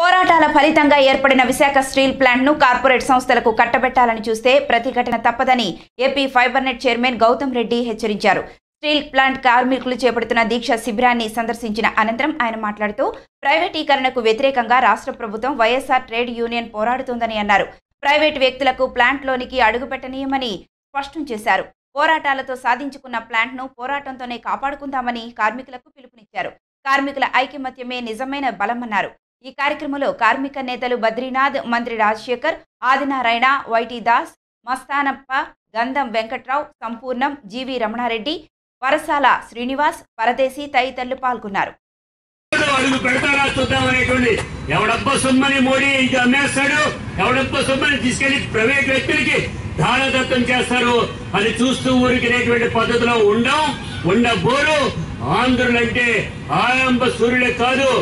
పోరాటాల ఫలితంగా ఏర్పడిన విశాఖ స్టీల్ ప్లాంట్ను కార్పొరేట్ సంస్థలకు కట్టబెట్టాలని చూస్తే ప్రతిఘటన తప్పదని AP fibre net chairman Gautam Reddy హెచ్చరించారు స్టీల్ ప్లాంట్ కార్మికులు చేపడుతున్న దీక్ష శిబిరాన్ని సందర్శించిన అనంతరం ఆయన మాట్లాడుతూ ప్రైవేటీకరణకు వ్యతిరేకంగా రాష్ట్ర ప్రభుత్వం వైఎస్ఆర్ ట్రేడ్ యూనియన్ పోరాడుతోందని అన్నారు ప్రైవేటు వ్యక్తులకు ప్లాంట్లోనికి అడుగుపెట్టనీయమని స్పష్టం చేశారు పోరాటాలతో సాధించుకున్న ప్లాంట్ను పోరాటంతోనే కాపాడుకుందామని కార్మికులకు పిలుపునిచ్చారు కార్మికుల ఐకమత్యమే నిజమైన బలమన్నారు ఈ కార్యక్రమంలో కార్మిక నేతలు బద్రీనాథ్ మంత్రి రాజశేఖర్ ఆదినారాయణ వైటి దాస్ మస్తానప్ప గంధం వెంకట్రావు సంపూర్ణం జీవి రమణారెడ్డి వరసాల శ్రీనివాస్ పరదేశి తదితరులు పాల్గొన్నారు అడుగు పెడతారా చూద్దాం అనేటువంటి ఎవడబ్బ సొమ్మని మోడీ ఇది అమ్మేస్తాడు ఎవడబ్బ సొమ్మని తీసుకెళ్లి ప్రైవేట్ వ్యక్తులకి దానదత్తం చేస్తారు అది చూస్తూ ఊరికినేటువంటి పద్ధతిలో ఉండం ఉండబోరు ఆంధ్రులంటే ఆరంభ సూర్యుడే కాదు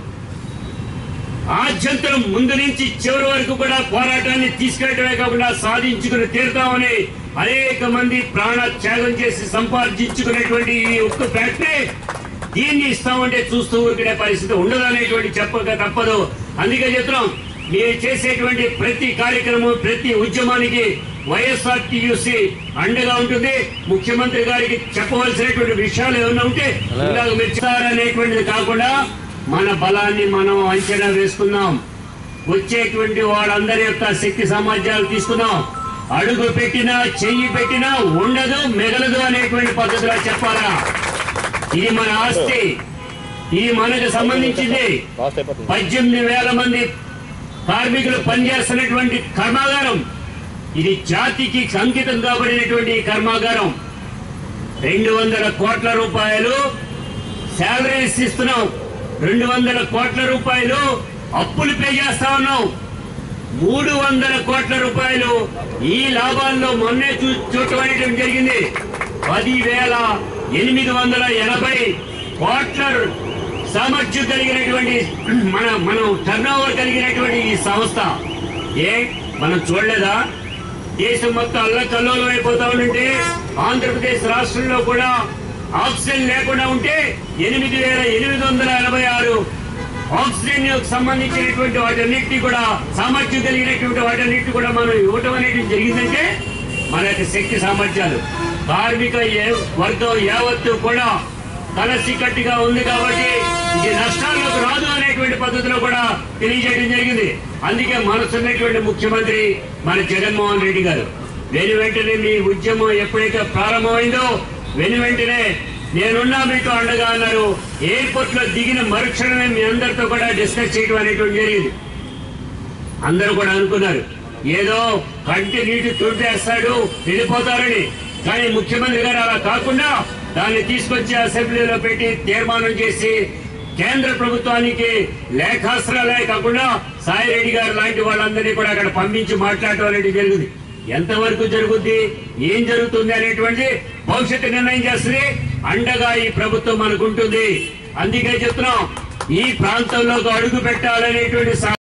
ఆద్యంతరం ముందు నుంచి చివరి వరకు కూడా పోరాటాన్ని తీసుకెళ్ళటమే కాకుండా సాధించుకుని తీరుతామని అనేక మంది ప్రాణ త్యాగం చేసి సంపాదించుకునేటువంటి ఈ ఉక్కు ఫ్యాక్టరీ దీన్ని ఇస్తామంటే చూస్తూ ఊరికనే పరిస్థితి ఉండదు అనేటువంటి చెప్పక తప్పదు అందుకే చెప్తున్నాం మీరు చేసేటువంటి ప్రతి కార్యక్రమం ప్రతి ఉద్యమానికి వైఎస్ఆర్ టీయూసీ అండగా ఉంటుంది ముఖ్యమంత్రి గారికి చెప్పవలసినటువంటి విషయాలు ఏమైనా ఉంటే ఇందాక మీరు చెప్పారనేటువంటిది కాకుండా మన బలాన్ని మనం అంచనా వేసుకుందాం వచ్చేటువంటి వాళ్ళందరి యొక్క శక్తి సామర్థ్యాలు తీసుకుందాం అడుగు పెట్టినా చెయ్యి పెట్టినా ఉండదు మిగలదు అనేటువంటి పద్ధతిలో చెప్పాలా ఇది మన ఆస్తి ఇది మనకు సంబంధించింది పద్దెనిమిది వేల మంది కార్మికులు పనిచేస్తున్నటువంటి కర్మాగారం ఇది జాతికి అంకితం కాబడినటువంటి ఈ కర్మాగారం రెండు వందల కోట్ల రూపాయలు శాలరీస్ ఇస్తున్నాం రెండు వందల కోట్ల రూపాయలు అప్పులు పే చేస్తా ఉన్నాం మూడు వందల కోట్ల రూపాయలు ఈ లాభాల్లో మొన్నే చూ చూడటం అనేటువంటి జరిగింది పదివేల ఎనిమిది వందల ఎనభై కోట్ల సామర్థ్యం కలిగినటువంటి మన మనం టర్న్ ఓవర్ కలిగినటువంటి ఈ సంస్థ ఏ మనం చూడలేదా దేశం మొత్తం అల్లకల్లోలం అయిపోతా ఉంటే ఆంధ్రప్రదేశ్ రాష్ట్రంలో కూడా ఆక్సిజన్ లేకుండా ఉంటే ఎనిమిది వేల ఎనిమిది వందల ఎనభై ఆరు ఆక్సిజన్ సంబంధించినటువంటి వాటన్నిటిని కూడా సామర్థ్యం కలిగినటువంటి వాటన్నిటిని కూడా మనం ఇవ్వటం అనేది జరిగిందంటే మన యొక్క శక్తి సామర్థ్యాలు కార్మిక ఏ- వర్గం యావత్తు కూడా కలసి కట్టిగా ఉంది కాబట్టి ఇది నష్టాల్లోకి రాదు అనేటువంటి పద్ధతిలో కూడా తెలియజేయడం జరిగింది అందుకే మనసున్నటువంటి ముఖ్యమంత్రి మన జగన్మోహన్ రెడ్డి గారు వెను వెంటనే మీ ఉద్యమం ఎప్పుడైతే ప్రారంభమైందో వెను వెంటనే నేనున్నా మీతో అండగా అన్నారు ఎయిర్పోర్ట్ లో దిగిన మరుక్షణమే మీ అందరితో కూడా డిస్కస్ చేయడం అనేటువంటి జరిగింది అందరూ కూడా అనుకున్నారు ఏదో కంటి నీటి తుడిపేస్తాడు వెళ్ళిపోతారని కానీ ముఖ్యమంత్రి గారు అలా కాకుండా దాన్ని తీసుకొచ్చి అసెంబ్లీలో పెట్టి తీర్మానం చేసి కేంద్ర ప్రభుత్వానికి లేఖాస్త్రాలే కాకుండా సాయిరెడ్డి గారు లాంటి వాళ్ళందరినీ కూడా అక్కడ పంపించి మాట్లాడటం అనేది జరిగింది ఎంతవరకు జరుగుద్ది ఏం జరుగుతుంది అనేటువంటి భవిష్యత్తు నిర్ణయం చేస్తుంది అండగా ఈ ప్రభుత్వం మనకుంటుంది అందుకే చెప్తున్నాం ఈ ప్రాంతంలోకి అడుగు పెట్టాలనేటువంటి సా-